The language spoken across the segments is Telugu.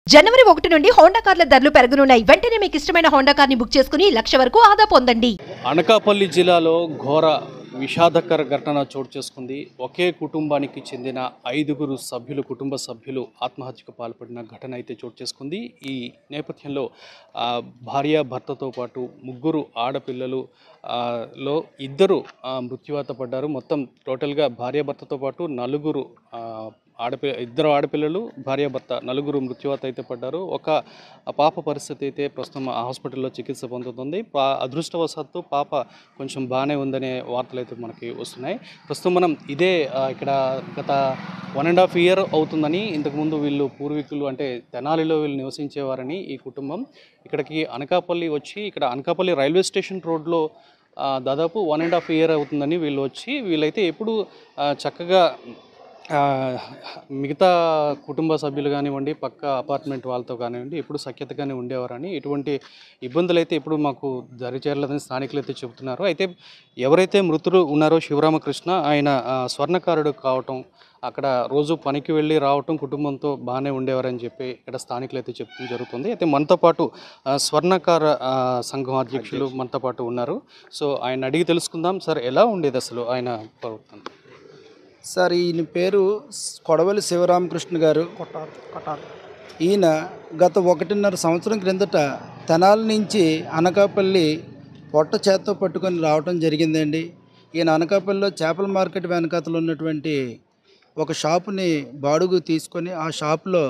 జనవరి ఒకటి నుండి హోండా కార్ల ధరలు పెరగనున్నాయి వెంటనే మీకు ఇష్టమైన హోండా కార్ని బుక్ చేసుకుని లక్ష వరకు ఆదా పొందండి అనకాపల్లి జిల్లాలో ఘోర విషాదకర ఘటన చోటు చేసుకుంది ఒకే కుటుంబానికి చెందిన ఐదుగురు సభ్యులు కుటుంబ సభ్యులు ఆత్మహత్యకు పాల్పడిన ఘటన అయితే చోటు చేసుకుంది ఈ నేపథ్యంలో ఆ, భార్య భర్తతో పాటు ముగ్గురు ఆడపిల్లలు ఆ, లో ఇద్దరు ఆ, మృత్యువాత పడ్డారు మొత్తం టోటల్గా భార్య భర్తతో పాటు నలుగురు ఆ, ఆడపి ఇద్దరు ఆడపిల్లలు భార్య భర్త నలుగురు మృత్యువాత అయితే పడ్డారు ఒక ఆ పాప పరిస్థితి అయితే ప్రస్తుతం ఆ హాస్పిటల్లో చికిత్స పొందుతుంది పా అదృష్టవశాత్తు పాప కొంచెం బాగానే ఉందనే వార్తలు అయితే మనకి వస్తున్నాయి ప్రస్తుతం మనం ఇదే ఆ, ఇక్కడ గత వన్ అండ్ హాఫ్ ఇయర్ అవుతుందని ఇంతకుముందు వీళ్ళు పూర్వీకులు అంటే తెనాలిలో వీళ్ళు నివసించేవారని ఈ కుటుంబం ఇక్కడికి అనకాపల్లి వచ్చి ఇక్కడ అనకాపల్లి రైల్వే స్టేషన్ రోడ్లో ఆ, దాదాపు వన్ అండ్ హాఫ్ ఇయర్ అవుతుందని వీళ్ళు వచ్చి వీళ్ళైతే ఎప్పుడు ఆ, చక్కగా ఆ, మిగతా కుటుంబ సభ్యులు కానివ్వండి పక్క అపార్ట్మెంట్ వాళ్ళతో కానివ్వండి ఎప్పుడు సఖ్యతగానే ఉండేవారని ఎటువంటి ఇబ్బందులు అయితే ఇప్పుడు మాకు దరిచేరలేదని స్థానికులు అయితే చెబుతున్నారు అయితే ఎవరైతే మృతులు ఉన్నారో శివరామకృష్ణ ఆయన ఆ, స్వర్ణకారుడు కావటం అక్కడ రోజు పనికి వెళ్ళి రావటం కుటుంబంతో బాగానే ఉండేవారని చెప్పి ఇక్కడ స్థానికులు అయితే చెప్తూ జరుగుతుంది అయితే మనతో పాటు ఆ, స్వర్ణకార ఆ, సంఘం అధ్యక్షులు మనతో పాటు ఉన్నారు సో ఆయన అడిగి తెలుసుకుందాం సార్ ఎలా ఉండేది అసలు ఆయన ప్రవర్తన సార్ ఈయన పేరు కొడవలి శివరామకృష్ణ గారు ఈయన గత ఒకటిన్నర సంవత్సరం క్రిందట తెనాలి నుంచి అనకాపల్లి పొట్ట చేత్తో పట్టుకొని రావటం జరిగిందండి ఈయన అనకాపల్లిలో చేపల మార్కెట్ వెనకాతలు ఉన్నటువంటి ఒక షాపుని బాడుగు తీసుకొని ఆ షాపులో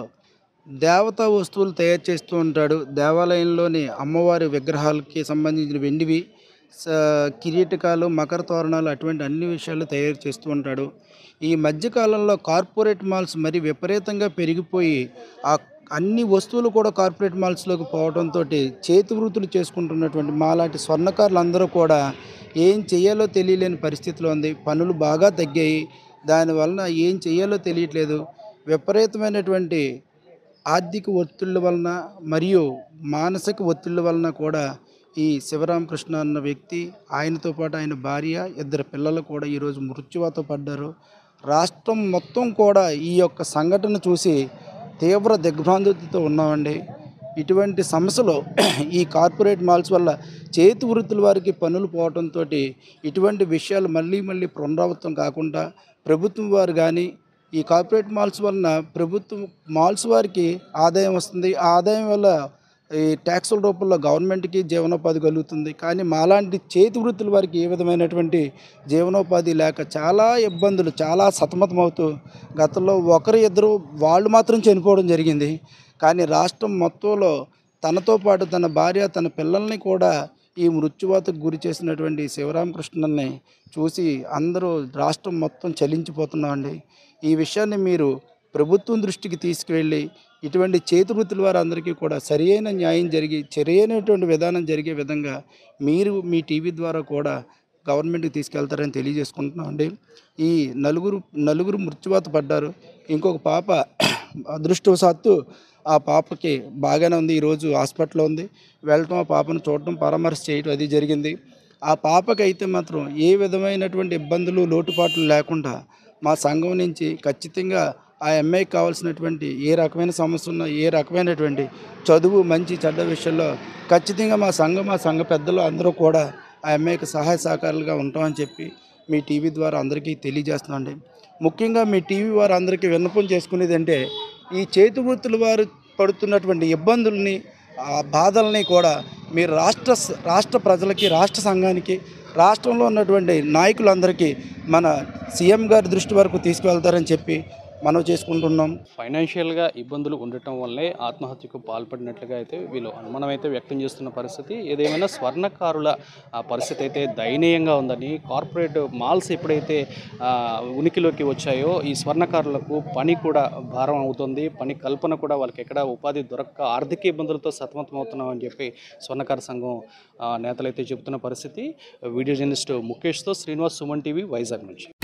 దేవతా వస్తువులు తయారు చేస్తూ ఉంటాడు దేవాలయంలోని అమ్మవారి విగ్రహాలకి సంబంధించిన వెండివి స- కిరీటకాలు మకర తోరణాలు అటువంటి అన్ని విషయాలు తయారు చేస్తూ ఉంటాడు ఈ మధ్యకాలంలో కార్పొరేట్ మాల్స్ మరి విపరీతంగా పెరిగిపోయి ఆ అన్ని వస్తువులు కూడా కార్పొరేట్ మాల్స్లోకి పోవడంతో చేతి వృత్తులు చేసుకుంటున్నటువంటి మాలాంటి స్వర్ణకారులు అందరూ కూడా ఏం చేయాలో తెలియలేని పరిస్థితిలో ఉంది పనులు బాగా తగ్గాయి దానివలన ఏం చేయాలో తెలియట్లేదు విపరీతమైనటువంటి ఆర్థిక ఒత్తిళ్ళ వలన మరియు మానసిక ఒత్తిళ్ళ వలన కూడా ఈ శివరామకృష్ణ అన్న వ్యక్తి ఆయనతో పాటు ఆయన భార్య ఇద్దరు పిల్లలు కూడా ఈరోజు మృత్యువాత పడ్డారు రాష్ట్రం మొత్తం కూడా ఈ యొక్క సంఘటన చూసి తీవ్ర దిగ్భ్రాంతితో ఉన్నామండి ఇటువంటి సమస్యలు ఈ కార్పొరేట్ మాల్స్ వల్ల చేతి వృత్తుల వారికి పనులు పోవడంతో ఇటువంటి విషయాలు మళ్ళీ మళ్ళీ పునరావృతం కాకుండా ప్రభుత్వం వారు కానీ ఈ కార్పొరేట్ మాల్స్ వలన ప్రభుత్వం మాల్స్ వారికి ఆదాయం వస్తుంది ఆ ఆదాయం వల్ల ఈ ట్యాక్సుల రూపంలో గవర్నమెంట్కి జీవనోపాధి కలుగుతుంది కానీ మాలాంటి చేతి వృత్తుల వారికి ఏ విధమైనటువంటి జీవనోపాధి లేక చాలా ఇబ్బందులు చాలా సతమతమవుతూ గతంలో ఒకరు ఇద్దరు వాళ్ళు మాత్రం చనిపోవడం జరిగింది కానీ రాష్ట్రం మొత్తంలో తనతో పాటు తన భార్య తన పిల్లల్ని కూడా ఈ మృత్యువాతకు గురి చేసినటువంటి శివరామకృష్ణన్ని చూసి అందరూ రాష్ట్రం మొత్తం చలించిపోతున్నామండి ఈ విషయాన్ని మీరు ప్రభుత్వం దృష్టికి తీసుకువెళ్ళి ఇటువంటి చేతి వృత్తుల వారందరికీ కూడా సరియైన న్యాయం జరిగి సరియైనటువంటి విధానం జరిగే విధంగా మీరు మీ టీవీ ద్వారా కూడా గవర్నమెంట్కి తీసుకెళ్తారని తెలియజేసుకుంటున్నామండి ఈ నలుగురు నలుగురు మృత్యువాత పడ్డారు ఇంకొక పాప అదృష్టవశాత్తు ఆ పాపకి బాగానే ఉంది ఈరోజు హాస్పిటల్లో ఉంది వెళ్ళటం ఆ పాపను చూడటం పరామర్శ చేయటం అది జరిగింది ఆ పాపకి అయితే మాత్రం ఏ విధమైనటువంటి ఇబ్బందులు లోటుపాట్లు లేకుండా మా సంఘం నుంచి ఖచ్చితంగా ఆ అమ్మాయికి కావాల్సినటువంటి ఏ రకమైన సమస్య ఉన్నా ఏ రకమైనటువంటి చదువు మంచి చెడ్డ విషయంలో ఖచ్చితంగా మా సంఘం మా సంఘ పెద్దలు అందరూ కూడా ఆ అమ్మాయికి సహాయ సహకారాలుగా ఉంటామని చెప్పి మీ టీవీ ద్వారా అందరికీ తెలియజేస్తున్నాండి ముఖ్యంగా మీ టీవీ వారు అందరికీ విన్నపం చేసుకునేది అంటే ఈ చేతి వృత్తుల వారు పడుతున్నటువంటి ఇబ్బందుల్ని ఆ బాధల్ని కూడా మీరు రాష్ట్ర స- రాష్ట్ర ప్రజలకి రాష్ట్ర సంఘానికి రాష్ట్రంలో ఉన్నటువంటి నాయకులందరికీ మన సీఎం గారి దృష్టి వరకు తీసుకువెళ్తారని చెప్పి మనం చేసుకుంటున్నాం ఫైనాన్షియల్గా ఇబ్బందులు ఉండటం వల్లే ఆత్మహత్యకు పాల్పడినట్లుగా అయితే వీళ్ళు అనుమానం అయితే వ్యక్తం చేస్తున్న పరిస్థితి ఏదేమైనా స్వర్ణకారుల ఆ పరిస్థితి అయితే దయనీయంగా ఉందని కార్పొరేట్ మాల్స్ ఎప్పుడైతే ఆ, ఉనికిలోకి వచ్చాయో ఈ స్వర్ణకారులకు పని కూడా భారం అవుతుంది పని కల్పన కూడా వాళ్ళకి ఎక్కడ ఉపాధి దొరక్క ఆర్థిక ఇబ్బందులతో సతమతం అవుతున్నాం అని చెప్పి స్వర్ణకార సంఘం ఆ, నేతలు అయితే చెబుతున్న పరిస్థితి వీడియో జర్నలిస్ట్ ముఖేష్తో శ్రీనివాస్ సుమన్ టీవీ వైజాగ్ నుంచి